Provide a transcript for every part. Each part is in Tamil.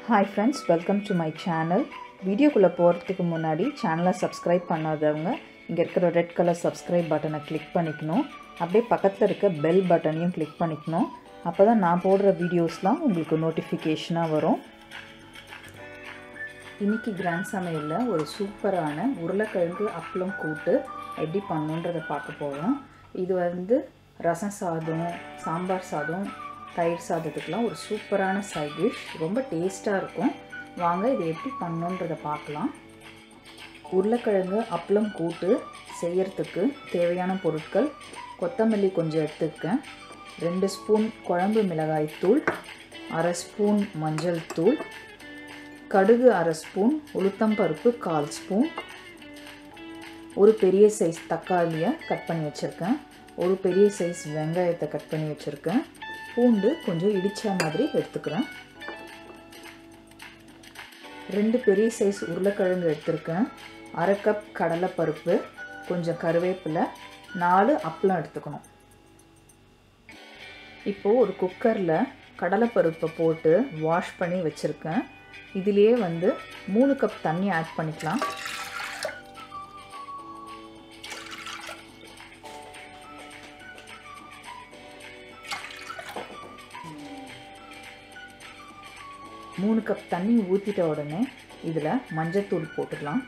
hi friends welcome to my channel வீடியோக்குள்ளே போகிறதுக்கு முன்னாடி சேனலை சப்ஸ்கிரைப் பண்ணாதவங்க இங்கே இருக்கிற ரெட் கலர் சப்ஸ்கிரைப் பட்டனை கிளிக் பண்ணிக்கணும் அப்படியே பக்கத்தில் இருக்க பெல் பட்டனையும் கிளிக் பண்ணிக்கணும் அப்போ தான் நான் போடுற வீடியோஸ்லாம் உங்களுக்கு நோட்டிஃபிகேஷனாக வரும் இன்றைக்கி கிராண்ட் சமையலில் ஒரு சூப்பரான உருளைக்கிழங்கு அப்பளம் கூட்டு எப்படி பண்ணுன்றதை பார்க்க போகிறோம் இது வந்து ரசம் சாதம் சாம்பார் சாதம் தயிர் சாதத்துக்கெலாம் ஒரு சூப்பரான சைட் டிஷ் ரொம்ப டேஸ்ட்டாக இருக்கும் வாங்க இதை எப்படி பண்ணணுன்றதை பார்க்கலாம் உருளைக்கிழங்கு அப்பளம் கூட்டு செய்யறதுக்கு தேவையான பொருட்கள் கொத்தமல்லி கொஞ்சம் எடுத்துக்கேன் ரெண்டு ஸ்பூன் குழம்பு மிளகாய் தூள் அரை ஸ்பூன் மஞ்சள் தூள் கடுகு அரை ஸ்பூன் உளுத்தம்பருப்பு கால் ஸ்பூன் ஒரு பெரிய சைஸ் தக்காளியை கட் பண்ணி வச்சுருக்கேன் ஒரு பெரிய சைஸ் வெங்காயத்தை கட் பண்ணி வச்சுருக்கேன் பூண்டு கொஞ்சம் இடித்த மாதிரி எடுத்துக்கிறேன் ரெண்டு பெரிய சைஸ் உருளைக்கிழங்கு எடுத்திருக்கேன் அரை கப் கடலைப்பருப்பு கொஞ்சம் கருவேப்பிலை நாலு அப்பளம் எடுத்துக்கணும் இப்போது ஒரு குக்கரில் கடலைப்பருப்பை போட்டு வாஷ் பண்ணி வச்சுருக்கேன் இதுலேயே வந்து மூணு கப் தண்ணி ஆட் பண்ணிக்கலாம் மூணு கப் தண்ணி ஊற்றிட்ட உடனே இதில் மஞ்சத்தூள் போட்டுடலாம்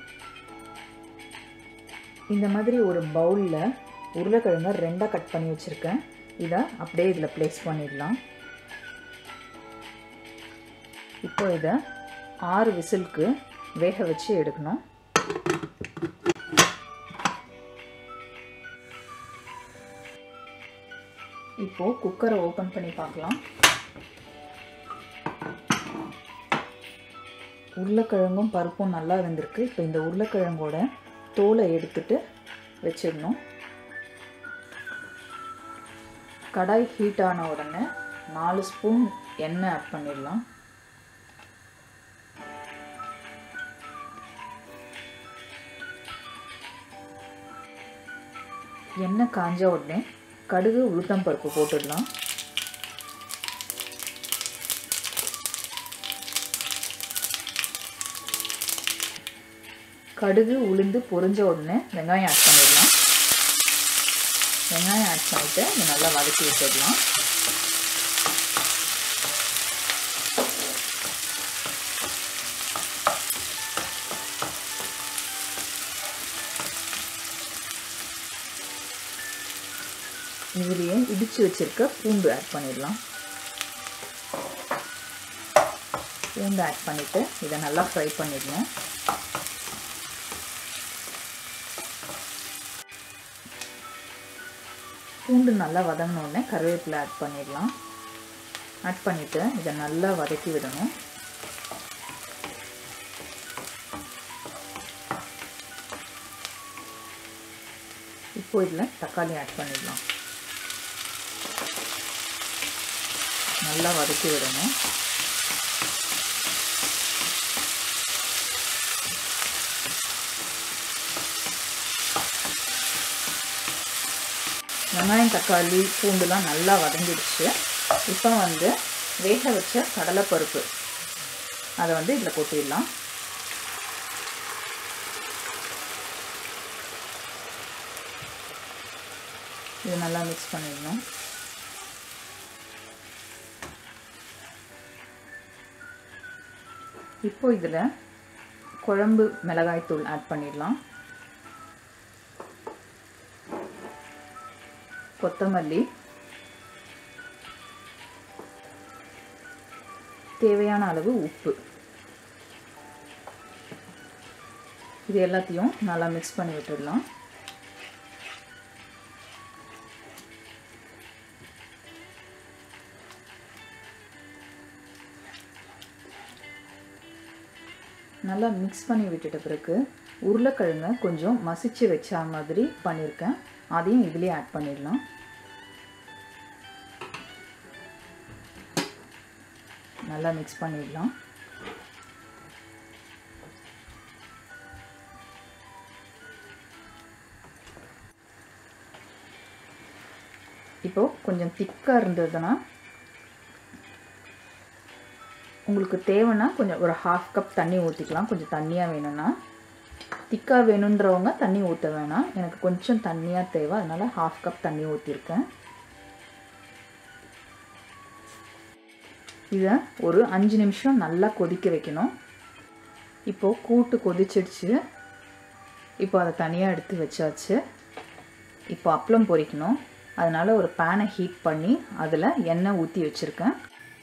இந்த மாதிரி ஒரு பவுலில் உருளைக்கிழங்க ரெண்டாக கட் பண்ணி வச்சுருக்கேன் இதை அப்படியே இதில் ப்ளேஸ் பண்ணிடலாம் இப்போ இதை ஆறு விசிலுக்கு வேக வச்சு எடுக்கணும் இப்போது குக்கரை ஓப்பன் பண்ணி பார்க்கலாம் உருளைக்கிழங்கும் பருப்பும் நல்லா இருந்திருக்கு இப்போ இந்த உருளைக்கிழங்கோட தோலை எடுத்துட்டு வச்சிடணும் கடாய் ஹீட் ஆன உடனே நாலு ஸ்பூன் எண்ணெய் ஆட் பண்ணிடலாம் எண்ணெய் காஞ்ச உடனே கடுகு உளுத்தம் பருப்பு போட்டுடலாம் கடுகு உளுந்து பொரிஞ்ச உடனே வெங்காயம் ஆட் பண்ணிடலாம் வெங்காயம் ஆட் பண்ணிவிட்டு இதை நல்லா வதக்கி விட்டுடலாம் இதுலேயே இடித்து வச்சுருக்க பூண்டு ஆட் பண்ணிடலாம் பூண்டு ஆட் பண்ணிவிட்டு இதை நல்லா ஃப்ரை பண்ணிடணும் பூண்டு நல்லா வதங்கினோடனே கருவேப்பிலை ஆட் பண்ணிடலாம் ஆட் பண்ணிவிட்டு இதை நல்லா வதக்கி விடணும் இப்போ இதில் தக்காளி ஆட் பண்ணிடலாம் நல்லா வதக்கி விடணும் வெங்காயம் தக்காளி பூண்டுலாம் நல்லா வதங்கிடுச்சு இப்போ வந்து வேக வச்ச கடலைப்பருப்பு அதை வந்து இதில் கொட்டிடலாம் இது நல்லா மிக்ஸ் பண்ணிடணும் இப்போ இதில் குழம்பு மிளகாய் தூள் ஆட் பண்ணிடலாம் கொத்தமல்லி தேவையான அளவு உப்பு இது எல்லாத்தையும் நல்லா மிக்ஸ் பண்ணி விட்டுடலாம் நல்லா மிக்ஸ் பண்ணி விட்டுட்ட பிறகு உருளைக்கிழங்க கொஞ்சம் மசிச்சு வச்சா மாதிரி பண்ணியிருக்கேன் அதையும் இதுலேயே ஆட் பண்ணிடலாம் நல்லா மிக்ஸ் பண்ணிடலாம் இப்போது கொஞ்சம் திக்காக இருந்ததுன்னா உங்களுக்கு தேவைன்னா கொஞ்சம் ஒரு ஹாஃப் கப் தண்ணி ஊற்றிக்கலாம் கொஞ்சம் தண்ணியாக வேணும்னா திக்காக வேணுன்றவங்க தண்ணி ஊற்ற வேணாம் எனக்கு கொஞ்சம் தண்ணியாக தேவை அதனால் ஹாஃப் கப் தண்ணி ஊற்றிருக்கேன் இதை ஒரு அஞ்சு நிமிஷம் நல்லா கொதிக்க வைக்கணும் இப்போது கூட்டு கொதிச்சிடுச்சு இப்போ அதை தனியாக எடுத்து வச்சாச்சு இப்போ அப்பளம் பொரிக்கணும் அதனால் ஒரு பேனை ஹீட் பண்ணி அதில் எண்ணெய் ஊற்றி வச்சுருக்கேன்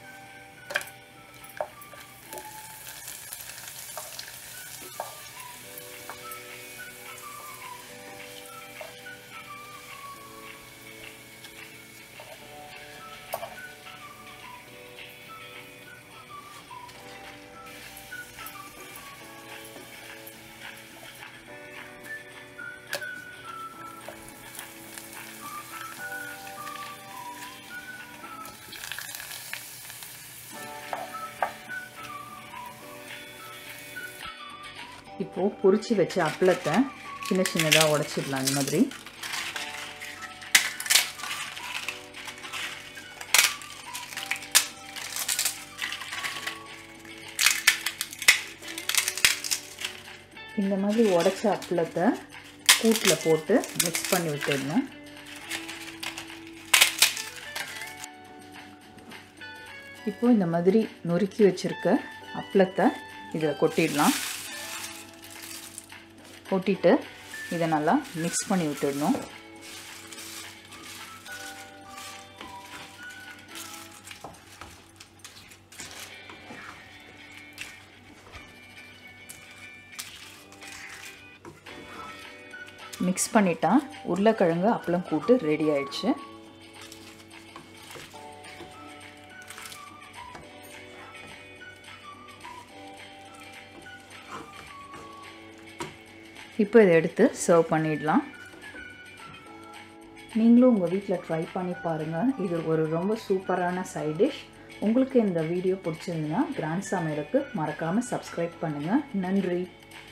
இப்போது பொரிச்சு வச்ச அப்பளத்தை சின்ன சின்னதாக உடச்சிடலாம் இந்த மாதிரி இந்த மாதிரி உடச்ச அப்பளத்தை கூட்டில் போட்டு மிக்ஸ் பண்ணி விட்டுடணும் இப்போது இந்த மாதிரி நொறுக்கி வச்சுருக்க அப்பளத்தை இதில் கொட்டிடலாம் கொட்டிட்டு இதை நல்லா மிக்ஸ் பண்ணி விட்டுடணும் மிக்ஸ் பண்ணிட்டா உருளைக்கிழங்கு அப்பளம் கூட்டு ரெடி ஆயிடுச்சு இப்போ இதை எடுத்து சர்வ் பண்ணிடலாம் நீங்களும் உங்கள் வீட்டில் ட்ரை பண்ணி பாருங்கள் இது ஒரு ரொம்ப சூப்பரான சைட் டிஷ் உங்களுக்கு இந்த வீடியோ பிடிச்சிருந்துன்னா கிராண்ட் சமையலுக்கு மறக்காமல் சப்ஸ்கிரைப் பண்ணுங்கள் நன்றி